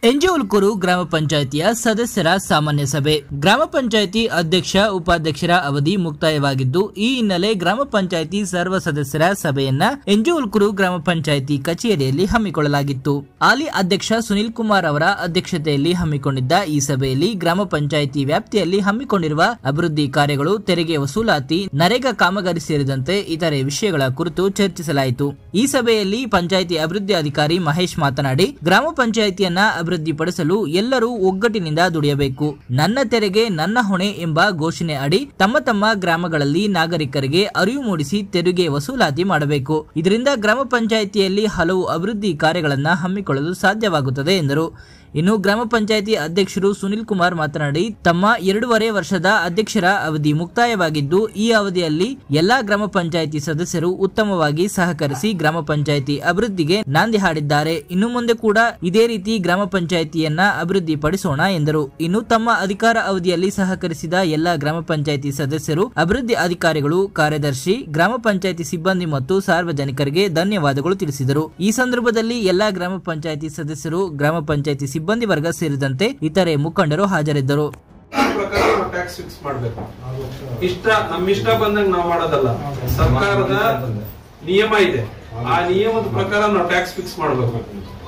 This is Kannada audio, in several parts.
ಎಂಜೆಹುಲ್ಕೂರು ಗ್ರಾಮ ಪಂಚಾಯಿತಿಯ ಸದಸ್ಯರ ಸಾಮಾನ್ಯ ಸಭೆ ಗ್ರಾಮ ಪಂಚಾಯಿತಿ ಅಧ್ಯಕ್ಷ ಉಪಾಧ್ಯಕ್ಷರ ಅವಧಿ ಮುಕ್ತಾಯವಾಗಿದ್ದು ಈ ಹಿನ್ನೆಲೆ ಗ್ರಾಮ ಪಂಚಾಯಿತಿ ಸರ್ವ ಸದಸ್ಯರ ಸಭೆಯನ್ನ ಎಂಜೆಹುಲ್ಕೂರು ಗ್ರಾಮ ಪಂಚಾಯಿತಿ ಕಚೇರಿಯಲ್ಲಿ ಹಮ್ಮಿಕೊಳ್ಳಲಾಗಿತ್ತು ಹಾಲಿ ಅಧ್ಯಕ್ಷ ಸುನಿಲ್ ಕುಮಾರ್ ಅವರ ಅಧ್ಯಕ್ಷತೆಯಲ್ಲಿ ಹಮ್ಮಿಕೊಂಡಿದ್ದ ಈ ಸಭೆಯಲ್ಲಿ ಗ್ರಾಮ ಪಂಚಾಯಿತಿ ವ್ಯಾಪ್ತಿಯಲ್ಲಿ ಹಮ್ಮಿಕೊಂಡಿರುವ ಅಭಿವೃದ್ಧಿ ಕಾರ್ಯಗಳು ತೆರಿಗೆ ವಸೂಲಾತಿ ನರೇಗಾ ಕಾಮಗಾರಿ ಸೇರಿದಂತೆ ಇತರೆ ವಿಷಯಗಳ ಕುರಿತು ಚರ್ಚಿಸಲಾಯಿತು ಈ ಸಭೆಯಲ್ಲಿ ಪಂಚಾಯಿತಿ ಅಭಿವೃದ್ಧಿ ಅಧಿಕಾರಿ ಮಹೇಶ್ ಮಾತನಾಡಿ ಗ್ರಾಮ ಪಂಚಾಯಿತಿಯನ್ನ ಅಭಿವೃದ್ಧಿಪಡಿಸಲು ಎಲ್ಲರೂ ಒಗ್ಗಟ್ಟಿನಿಂದ ದುಡಿಯಬೇಕು ನನ್ನ ತೆರಿಗೆ ನನ್ನ ಹೊಣೆ ಎಂಬ ಘೋಷಣೆ ಅಡಿ ತಮ್ಮ ತಮ್ಮ ಗ್ರಾಮಗಳಲ್ಲಿ ನಾಗರಿಕರಿಗೆ ಅರಿವು ಮೂಡಿಸಿ ತೆರಿಗೆ ವಸೂಲಾತಿ ಮಾಡಬೇಕು ಇದರಿಂದ ಗ್ರಾಮ ಪಂಚಾಯಿತಿಯಲ್ಲಿ ಹಲವು ಅಭಿವೃದ್ಧಿ ಕಾರ್ಯಗಳನ್ನು ಹಮ್ಮಿಕೊಳ್ಳಲು ಸಾಧ್ಯವಾಗುತ್ತದೆ ಎಂದರು ಇನ್ನು ಗ್ರಾಮ ಪಂಚಾಯಿತಿ ಅಧ್ಯಕ್ಷರು ಸುನಿಲ್ ಕುಮಾರ್ ಮಾತನಾಡಿ ತಮ್ಮ ಎರಡೂವರೆ ವರ್ಷದ ಅಧ್ಯಕ್ಷರ ಅವಧಿ ಮುಕ್ತಾಯವಾಗಿದ್ದು ಈ ಅವಧಿಯಲ್ಲಿ ಎಲ್ಲಾ ಗ್ರಾಮ ಪಂಚಾಯಿತಿ ಸದಸ್ಯರು ಉತ್ತಮವಾಗಿ ಸಹಕರಿಸಿ ಗ್ರಾಮ ಪಂಚಾಯಿತಿ ಅಭಿವೃದ್ಧಿಗೆ ನಾಂದಿ ಹಾಡಿದ್ದಾರೆ ಇನ್ನು ಮುಂದೆ ಕೂಡ ಇದೇ ರೀತಿ ಗ್ರಾಮ ಪಂಚಾಯಿತಿಯನ್ನ ಅಭಿವೃದ್ಧಿ ಪಡಿಸೋಣ ಎಂದರು ಇನ್ನು ತಮ್ಮ ಅಧಿಕಾರ ಅವಧಿಯಲ್ಲಿ ಸಹಕರಿಸಿದ ಎಲ್ಲಾ ಗ್ರಾಮ ಪಂಚಾಯಿತಿ ಸದಸ್ಯರು ಅಭಿವೃದ್ಧಿ ಅಧಿಕಾರಿಗಳು ಕಾರ್ಯದರ್ಶಿ ಗ್ರಾಮ ಪಂಚಾಯಿತಿ ಸಿಬ್ಬಂದಿ ಮತ್ತು ಸಾರ್ವಜನಿಕರಿಗೆ ಧನ್ಯವಾದಗಳು ತಿಳಿಸಿದರು ಈ ಸಂದರ್ಭದಲ್ಲಿ ಎಲ್ಲಾ ಗ್ರಾಮ ಪಂಚಾಯಿತಿ ಸದಸ್ಯರು ಗ್ರಾಮ ಪಂಚಾಯಿತಿ ಸಿಬ್ಬಂದಿ ವರ್ಗ ಸೇರಿದಂತೆ ಇತರೆ ಮುಖಂಡರು ಹಾಜರಿದ್ದರು ಆ ಪ್ರಕಾರ ನಾವು ಟ್ಯಾಕ್ಸ್ ಫಿಕ್ಸ್ ಮಾಡ್ಬೇಕು ಇಷ್ಟ ನಮ್ಮ ಇಷ್ಟ ಬಂದಂಗ ನಾವು ಮಾಡೋದಲ್ಲ ಸರ್ಕಾರದ ನಿಯಮ ಇದೆ ಆ ನಿಯಮದ ಪ್ರಕಾರ ನಾವು ಟ್ಯಾಕ್ಸ್ ಫಿಕ್ಸ್ ಮಾಡ್ಬೇಕು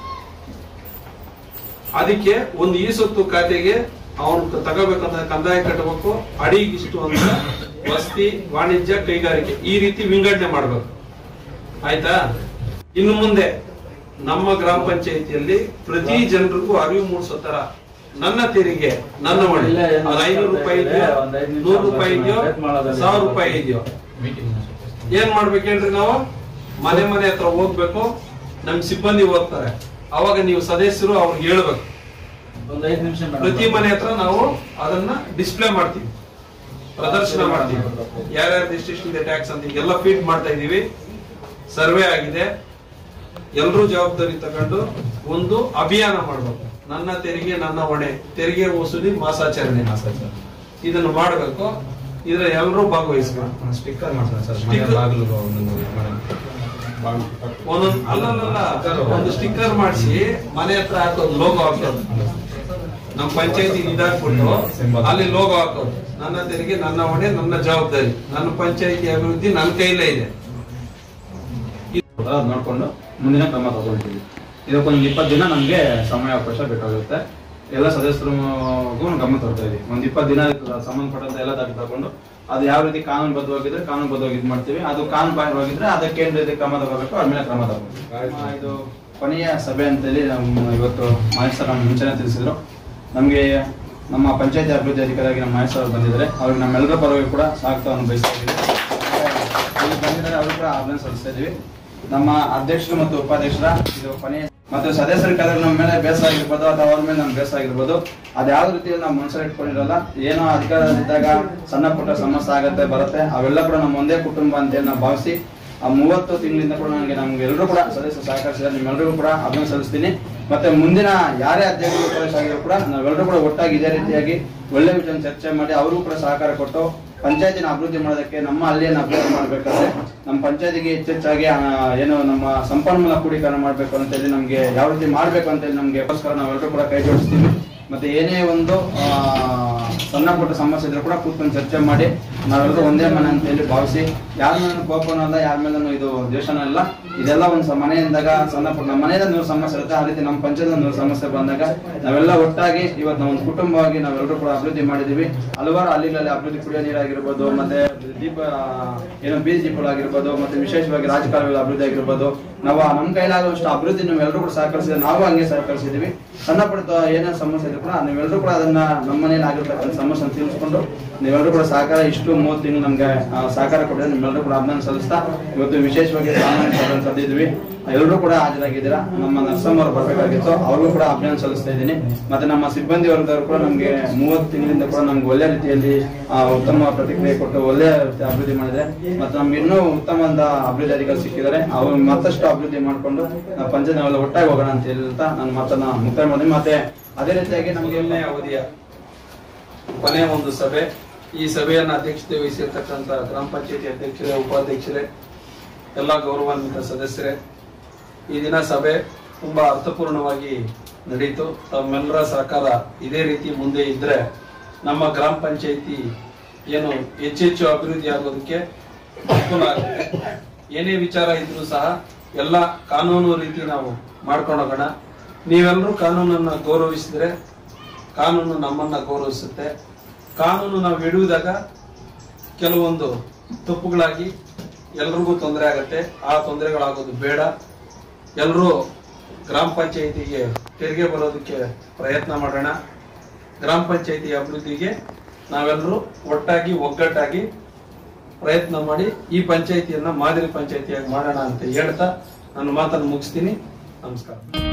ಅದಕ್ಕೆ ಒಂದು ಈ ಸೊತ್ತು ಖಾತೆಗೆ ಅವನು ತಗೋಬೇಕಂತ ಕಂದಾಯ ಕಟ್ಟಬೇಕು ಅಡಿಗಿಷ್ಟು ಅಂತ ವಸತಿ ವಾಣಿಜ್ಯ ಕೈಗಾರಿಕೆ ಈ ರೀತಿ ವಿಂಗಡಣೆ ಮಾಡ್ಬೇಕು ಆಯ್ತಾ ಇನ್ನು ಮುಂದೆ ನಮ್ಮ ಗ್ರಾಮ ಪಂಚಾಯಿತಿಯಲ್ಲಿ ಪ್ರತಿ ಜನರಿಗೂ ಅರಿವು ಮೂಡಿಸೋ ತರ ನನ್ನ ತೆರಿಗೆ ನನ್ನ ಹೊಣೆ ಅದು ಐನೂರು ರೂಪಾಯಿ ಇದೆಯೋ ನೂರು ರೂಪಾಯಿ ಇದೆಯೋ ಸಾವಿರ ರೂಪಾಯಿ ಇದೆಯೋ ಏನ್ ಮಾಡ್ಬೇಕು ಹೇಳ್ರಿ ನಾವು ಮನೆ ಮನೆ ಹತ್ರ ಹೋಗ್ಬೇಕು ನಮ್ ಸಿಬ್ಬಂದಿ ಹೋಗ್ತಾರೆ ಅವಾಗ ನೀವು ಸದಸ್ಯರು ಅವ್ರಿಗೆ ಹೇಳ್ಬೇಕು ಒಂದ್ ಐದ್ ನಿಮಿಷ ಮೇಡಮ್. ಪ್ರತಿ ಮನೆ ಹತ್ರ ನಾವು ಅದನ್ನ ಡಿಸ್ಪ್ಲೇ ಮಾಡ್ತೀವಿ ಪ್ರದರ್ಶನ ಮಾಡ್ತೀವಿ ಯಾರ್ಯಾರು ಎಷ್ಟೆಷ್ಟಿದೆ ಟ್ಯಾಕ್ಸ್ ಅಂತ ಎಲ್ಲ ಫೀಡ್ ಮಾಡ್ತಾ ಇದೀವಿ ಸರ್ವೆ ಆಗಿದೆ ಎಲ್ರೂ ಜವಾಬ್ದಾರಿ ತಗೊಂಡು ಒಂದು ಅಭಿಯಾನ ಮಾಡ್ಬೇಕು ನನ್ನ ತೆರಿಗೆ ನನ್ನ ಹೊಣೆ ತೆರಿಗೆ ವಸೂಲಿ ಮಾಸಾಚರಣೆ ಇದನ್ನು ಮಾಡ್ಬೇಕು ಇದ್ರ ಎಲ್ಲರೂ ಭಾಗವಹಿಸ್ಬೇಕು ಸ್ಟಿಕ್ಕರ್ ಮಾಡ್ತಾರೆ ಸರ್ ಮನೆ Sticker? ಬಾಗಿಲು ಒಂದೊಂದು ಮನೆ ಬಾಗಿಲು ಒಂದೊಂದು ಅಲ್ಲಲ್ಲ ಒಂದು ಸ್ಟಿಕ್ಕರ್ ಮಾಡಿಸಿ ಮನೆ ಹತ್ರ ಹಾಕೋದು ಲೋಗೋ ಹಾಕೋದು ನಮ್ಮ ಪಂಚಾಯತಿ ಇದಾಕ್ಬಿಟ್ಟು ಅಲ್ಲಿ ಲೋಗೋ ಹಾಕೋದು ನನ್ನ ತೆರಿಗೆ ನನ್ನ ಹೊಣೆ ನನ್ನ ಜವಾಬ್ದಾರಿ ನನ್ನ ಪಂಚಾಯತಿ ಅಭಿವೃದ್ಧಿ ನನ್ನ ಕೈಲೇ ಇದೆ ಅದ್ ನೋಡ್ಕೊಂಡು ಮುಂದಿನ ಕ್ರಮ ತಗೊಳ್ತೀವಿ ಇದಕ್ಕೊಂದು ಇಪ್ಪತ್ತು ದಿನ ನಮ್ಗೆ ಸಮಯಾವಕಾಶ ಬೇಕಾಗುತ್ತೆ ಎಲ್ಲ ಸದಸ್ಯರಿಗೂ ಗಮನ ತರ್ತಾ ಇದೀವಿ ಒಂದ್ ಇಪ್ಪತ್ತು ದಿನ ಇದಕ್ಕೆ ಸಂಬಂಧಪಟ್ಟಂತ ಎಲ್ಲ ದಾಖಲೆ ತಗೊಂಡು ಅದು ಯಾವ ರೀತಿ ಕಾನೂನುಬದ್ಧವಾಗಿದ್ರೆ ಕಾನೂನುಬದ್ಧವಾಗಿ ಇದು ಮಾಡ್ತೀವಿ ಅದು ಕಾನೂನು ಬಾಹಿರವಾಗಿದ್ರೆ ಅದಕ್ಕೆ ಏನ್ ರೀತಿ ಕ್ರಮ ತಗೋಬೇಕು ಅದ್ರ ಮೇಲೆ ಕ್ರಮ ತಗೋಬೇಕು ಆ, ಇದು ಕೊನೆಯ ಸಭೆ ಅಂತೇಳಿ ನಮ್ಮ ಇವತ್ತು ಮಹೇಶ್ ಸರ್ ನಮ್ಮ ಮುಂಚೆನೆ ತಿಳಿಸಿದ್ರು ನಮಗೆ ನಮ್ಮ ಪಂಚಾಯತಿ ಅಭಿವೃದ್ಧಿ ಅಧಿಕಾರಿಯಾಗಿ ನಮ್ಮ ಮಹೇಶ್ ಅವರು ಬಂದಿದ್ದಾರೆ ಅವ್ರಿಗೆ ನಮ್ಮೆಲ್ಲರ ಪರವಾಗಿ ಕೂಡ ಸ್ವಾಗತವನ್ನು ಬಯಸ್ತಾ ಇದ್ದೀವಿ ಇಲ್ಲಿ ಬಂದಿದ್ದಾರೆ ಅವರು ಕೂಡ ಆಹ್ವಾನ ಸಲ್ಲಿಸ್ತಾ ಇದೀವಿ ನಮ್ಮ ಅಧ್ಯಕ್ಷರು ಮತ್ತು ಉಪಾಧ್ಯಕ್ಷರ ಇದು ಕೊನೆಯ ಮತ್ತು ಸದಸ್ಯರ ಕಾದ್ರೆ ನಮ್ಮ ಮೇಲೆ ಬೇಸರ ಆಗಿರ್ಬೋದು ಅಥವಾ ಅವ್ರ ಮೇಲೆ ನಮ್ಗೆ ಬೇಸರ ಆಗಿರ್ಬೋದು ಅದು ಯಾವ ರೀತಿಯಲ್ಲಿ ನಾವು ಮನಸ್ಸಲ್ಲಿ ಇಟ್ಕೊಂಡಿರಲ್ಲ ಏನೋ ಅಧಿಕಾರದಲ್ಲಿದ್ದಾಗ ಸಣ್ಣ ಪುಟ್ಟ ಸಮಸ್ಯೆ ಆಗತ್ತೆ ಬರುತ್ತೆ ಅವೆಲ್ಲ ಕೂಡ ನಮ್ಮ ಒಂದೇ ಕುಟುಂಬ ಅಂತ ನಾವು ಭಾವಿಸಿ ಆ ಮೂವತ್ತು ತಿಂಗಳಿಂದ ಕೂಡ ನನಗೆ ನಮ್ಗೆ ಎಲ್ಲರೂ ಕೂಡ ಸದಸ್ಯರು ಸಹಕರಿಸಿದ್ದಾರೆ ನಿಮ್ಮೆಲ್ಲರಿಗೂ ಕೂಡ ಅಭಿನಂದನೆ ಸಲ್ಲಿಸ್ತೀನಿ ಮತ್ತೆ ಮುಂದಿನ ಯಾರೇ ಅಧ್ಯಕ್ಷರು ಉಪಾಧ್ಯಕ್ಷ ಆಗಿದ್ರು ಕೂಡ ನಾವೆಲ್ಲರೂ ಕೂಡ ಒಟ್ಟಾಗಿ ಇದೇ ರೀತಿಯಾಗಿ ಒಳ್ಳೆ ವಿಷಯ ಚರ್ಚೆ ಮಾಡಿ ಅವರಿಗೂ ಕೂಡ ಸಹಕಾರ ಕೊಟ್ಟು ಪಂಚಾಯತಿನ ಅಭಿವೃದ್ಧಿ ಮಾಡೋದಕ್ಕೆ ನಮ್ಮ ಹಳ್ಳಿಯನ್ನು ಅಭಿವೃದ್ಧಿ ಮಾಡಬೇಕಾದ್ರೆ ನಮ್ಮ ಪಂಚಾಯತಿಗೆ ಹೆಚ್ಚೆಚ್ಚಾಗಿ ಆ, ಏನು ನಮ್ಮ ಸಂಪನ್ಮೂಲ ಕೂಡೀಕರಣ ಮಾಡಬೇಕು ಅಂತ ಹೇಳಿ ನಮ್ಗೆ ಯಾವ ರೀತಿ ಮಾಡ್ಬೇಕು ಅಂತ ಹೇಳಿ ನಮ್ಗೆ ಗೋಸ್ಕರ ನಾವೆಲ್ಲರೂ ಕೂಡ ಕೈ ಜೋಡಿಸ್ತೀವಿ ಮತ್ತೆ ಏನೇ ಒಂದು ಆ, ಸಣ್ಣ ಪುಟ್ಟ ಸಮಸ್ಯೆ ಇದ್ರೂ ಕೂಡ ಕೂತ್ಕೊಂಡು ಚರ್ಚೆ ಮಾಡಿ ನಾವೆಲ್ಲರೂ ಒಂದೇ ಮನೆ ಅಂತ ಹೇಳಿ ಭಾವಿಸಿ ಯಾರ ಮೇಲೆ ಕೋಪನೂ ಅಲ್ಲ ಯಾರ ಮೇಲೂ ಇದು ದ್ವೇಷನೂ ಇಲ್ಲ ಇದೆಲ್ಲ ಒಂದು ಸ- ಮನೆಯಿಂದಾಗ ಸಣ್ಣ ಪುಟ್ಟ ನಮ್ಮ ಮನೆಯಿಂದ ನೂರು ಸಮಸ್ಯೆ ಇರುತ್ತೆ ಆ ರೀತಿ ನಮ್ಮ ಪಂಚಾಯತ್ ನೂರು ಸಮಸ್ಯೆ ಬಂದಾಗ ನಾವೆಲ್ಲ ಒಟ್ಟಾಗಿ ಇವತ್ತು ನಾವು ಒಂದು ಕುಟುಂಬವಾಗಿ ನಾವೆಲ್ಲರೂ ಕೂಡ ಅಭಿವೃದ್ಧಿ ಮಾಡಿದೀವಿ ಹಲವಾರು ಹಳ್ಳಿಗಳಲ್ಲಿ ಅಭಿವೃದ್ಧಿ ಕುಡಿಯೋ ನೀರಾಗಿರ್ಬೋದು ಮತ್ತೆ ದೀಪ ಏನೋ ಬೀಜ ದೀಪಗಳಾಗಿರ್ಬೋದು ಮತ್ತೆ ವಿಶೇಷವಾಗಿ ರಾಜಕಾಲುವೆಗಳ ಅಭಿವೃದ್ಧಿ ಆಗಿರ್ಬೋದು ನಾವು ನಮ್ಮ ಕೈಲಾಗುವಷ್ಟು ಅಭಿವೃದ್ಧಿ ನಾವೆಲ್ಲರೂ ಕೂಡ ಸಹಕರಿಸಿದ್ರೆ ನಾವು ಹಂಗೆ ಸಹಕರಿಸಿದೀವಿ ಸಣ್ಣ ಪುಟ್ಟ ಏನೇ ಸಮಸ್ಯೆ ಇದ್ರು ಕೂಡ ನೀವೆಲ್ಲರೂ ಕೂಡ ಅದನ್ನ ನಮ್ಮ ಮನೇಲಿ ಆಗಿರ್ತಕ್ಕಂಥ ಸಮಸ್ಯೆ ತಿಳಿಸ್ಕೊಂಡು ನೀವೆಲ್ಲರೂ ಕೂಡ ಸಹಕಾರ ಇಷ್ಟು ಮೂವತ್ತು ತಿಂಗಳು ನಮ್ಗೆ ಆ, ಸಹಕಾರ ಕೊಟ್ಟಿದ್ರೆ ನಿಮ್ಮೆಲ್ಲರೂ ಕೂಡ ಅಭಿನಂದನೆ ಸಲ್ಲಿಸ್ತಾ ಇವತ್ತು ವಿಶೇಷವಾಗಿ ಸಾಮಾನ್ಯ ಸಭೆಯನ್ನು ಕರೆದಿದ್ವಿ ಎಲ್ಲರೂ ಕೂಡ ಹಾಜರಾಗಿದ್ದೀರಾ ನಮ್ಮ ನರ್ಸಮ್ಮ ಅವರು ಬರಬೇಕಾಗಿತ್ತು ಅವ್ರಿಗೂ ಕೂಡ ಅಭಿನಂದನೆ ಸಲ್ಲಿಸ್ತಾ ಇದ್ದೀನಿ ಮತ್ತೆ ನಮ್ಮ ಸಿಬ್ಬಂದಿ ವರ್ಗದವರು ಕೂಡ ನಮ್ಗೆ ಮೂವತ್ತು ತಿಂಗಳಿಂದ ಕೂಡ ನಮ್ಗೆ ಒಳ್ಳೆ ರೀತಿಯಲ್ಲಿ ಆ, ಉತ್ತಮ ಪ್ರತಿಕ್ರಿಯೆ ಕೊಟ್ಟು ಒಳ್ಳೆ ರೀತಿ ಅಭಿವೃದ್ಧಿ ಮಾಡಿದ್ರೆ ಮತ್ತೆ ನಮ್ಗೆ ಇನ್ನೂ ಉತ್ತಮವಾದ ಅಭಿವೃದ್ಧಿ ಅಧಿಕಾರಿ ಸಿಕ್ಕಿದ್ದಾರೆ ಅವ್ರು ಮತ್ತಷ್ಟು ಅಭಿವೃದ್ಧಿ ಮಾಡ್ಕೊಂಡು ನಾವು ಪಂಚಾಯತ್ ನಾವೆಲ್ಲ ಒಟ್ಟಾಗಿ ಹೋಗೋಣ ಅಂತ ಹೇಳ್ತಾ ನಾನು ಮಾತನ್ನ ಮುಕ್ತಾಯ ಮಾಡಿದ್ವಿ ಮತ್ತೆ ಅದೇ ರೀತಿಯಾಗಿ ನಮಗೆ ಮೊದಲನೇ ಅವಧಿಯ ಕೊನೆಯ ಒಂದು ಸಭೆ ಈ ಸಭೆಯನ್ನು ಅಧ್ಯಕ್ಷತೆ ವಹಿಸಿರ್ತಕ್ಕಂಥ ಗ್ರಾಮ ಪಂಚಾಯತಿ ಅಧ್ಯಕ್ಷರೇ ಉಪಾಧ್ಯಕ್ಷರೇ ಎಲ್ಲ ಗೌರವಾನ್ವಿತ ಸದಸ್ಯರೇ ಈ ದಿನ ಸಭೆ ತುಂಬಾ ಅರ್ಥಪೂರ್ಣವಾಗಿ ನಡೀತು ತಮ್ಮೆಲ್ಲರ ಸಹಕಾರ ಇದೇ ರೀತಿ ಮುಂದೆ ಇದ್ರೆ ನಮ್ಮ ಗ್ರಾಮ ಪಂಚಾಯಿತಿ ಏನು ಹೆಚ್ಚೆಚ್ಚು ಅಭಿವೃದ್ಧಿ ಆಗೋದಕ್ಕೆ ಅನುಕೂಲ ಆಗುತ್ತೆ ಏನೇ ವಿಚಾರ ಇದ್ರೂ ಸಹ ಎಲ್ಲ ಕಾನೂನು ರೀತಿ ನಾವು ಮಾಡ್ಕೊಂಡು ಹೋಗೋಣ ನೀವೆಲ್ಲರೂ ಕಾನೂನನ್ನ ಗೌರವಿಸಿದ್ರೆ ಕಾನೂನು ನಮ್ಮನ್ನ ಗೌರವಿಸುತ್ತೆ ಕಾನೂನು ನಾವು ಇಡುವುದಾಗ ಕೆಲವೊಂದು ತಪ್ಪುಗಳಾಗಿ ಎಲ್ರಿಗೂ ತೊಂದರೆ ಆಗತ್ತೆ ಆ ತೊಂದರೆಗಳಾಗೋದು ಬೇಡ ಎಲ್ಲರೂ ಗ್ರಾಮ ಪಂಚಾಯಿತಿಗೆ ತೆರಿಗೆ ಬರೋದಕ್ಕೆ ಪ್ರಯತ್ನ ಮಾಡೋಣ ಗ್ರಾಮ ಪಂಚಾಯಿತಿ ಅಭಿವೃದ್ಧಿಗೆ ನಾವೆಲ್ಲರೂ ಒಟ್ಟಾಗಿ ಒಗ್ಗಟ್ಟಾಗಿ ಪ್ರಯತ್ನ ಮಾಡಿ ಈ ಪಂಚಾಯಿತಿಯನ್ನ ಮಾದರಿ ಪಂಚಾಯಿತಿಯಾಗಿ ಮಾಡೋಣ ಅಂತ ಹೇಳ್ತಾ ನನ್ನ ಮಾತನ್ನು ಮುಗಿಸ್ತೀನಿ ನಮಸ್ಕಾರ